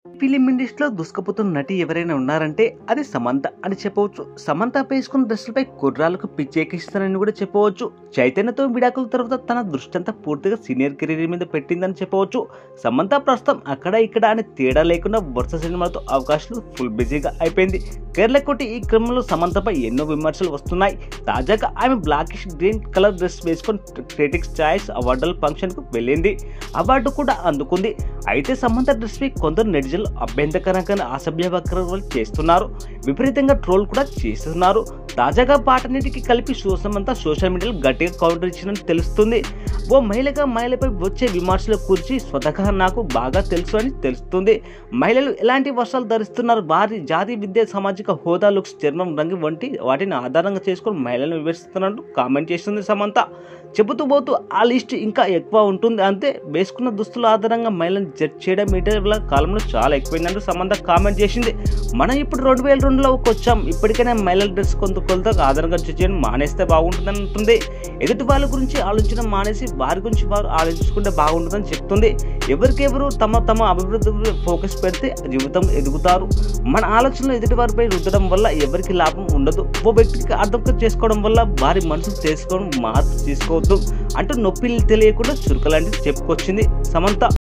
film ఇండస్ట్రీలో దుస్కపోతున్న నటి ఎవరైనా ఉన్నారంటే అది సమంత అని చెప్పవచ్చు సమంత వేసుకున్న డ్రెస్సులపై కుర్రాలకు పిచ్చేకిస్తానని కూడా చెప్పవచ్చు చైతన్యతో విడాకుల తర్వాత తన దృష్టి అంతా పూర్తిగా సీనియర్ కెరీర్ మీద పెట్టిందని చెప్పవచ్చు సమంత ప్రస్తుతం అక్కడ ఇక్కడ అని తేడా లేకుండా వరుస సినిమాలతో అవకాశాలు ఫుల్ బిజీగా అయిపోయింది కేరళ కొట్టి ఈ క్రమంలో సమంతపై ఎన్నో విమర్శలు వస్తున్నాయి తాజాగా ఆమె బ్లాకిష్ గ్రీన్ కలర్ డ్రెస్ వేసుకొని క్రిటిక్స్ చాయిస్ అవార్డుల ఫంక్షన్కు వెళ్ళింది అవార్డు కూడా అందుకుంది అయితే సమంత డ్రెస్పై కొందరు నెటిజన్లు అభ్యంతకరంగా అసభ్య వక్రలు చేస్తున్నారు విపరీతంగా ట్రోల్ కూడా చేస్తున్నారు తాజాగా పాటన్నిటికి కలిపి సమంత సోషల్ మీడియాలో గట్టిగా కౌంటర్ ఇచ్చినట్టు తెలుస్తుంది ఓ మహిళగా మహిళపై వచ్చే విమర్శల గురించి స్వతహా నాకు బాగా తెలుసు అని తెలుస్తుంది మహిళలు ఎలాంటి వస్త్రాలు ధరిస్తున్నారు వారి జాతి విద్య సామాజిక హోదా లుక్స్ చర్మం రంగు వంటి వాటిని ఆధారంగా చేసుకొని మహిళలను వివరిస్తున్నట్టు కామెంట్ చేస్తుంది సమంత చెబుతూ పోతూ ఆ లిస్ట్ ఇంకా ఎక్కువ ఉంటుంది అంతే వేసుకున్న దుస్తుల ఆధారంగా మహిళలను జడ్జ్ చేయడం ఇటీవల కాలంలో చాలా ఎక్కువైందంటూ సమంత కామెంట్ చేసింది మనం ఇప్పుడు రెండు వేల రెండులోకి వచ్చాం ఇప్పటికైనా మహిళల డ్రెస్ కొంత కొలత ఆధారంగా జడ్జ్ చేయడం మానేస్తే బాగుంటుందని అంటుంది ఎదుటి వాళ్ళ గురించి ఆలోచించడం మానేసి వారి గురించి వారు ఆలోచించుకుంటే బాగుంటుందని చెప్తుంది ఎవరికెవరు తమ తమ అభివృద్ధి ఫోకస్ పెడితే జీవితం ఎదుగుతారు మన ఆలోచనలు ఎదుటి వారిపై రుద్దడం వల్ల ఎవరికి లాభం ఉండదు ఓ వ్యక్తికి అర్థం చేసుకోవడం వల్ల వారి మనసు తెలుసుకోవడం మార్పు తీసుకోవద్దు అంటూ నొప్పి తెలియకుండా చురుకలాంటిది చెప్పుకొచ్చింది సమంత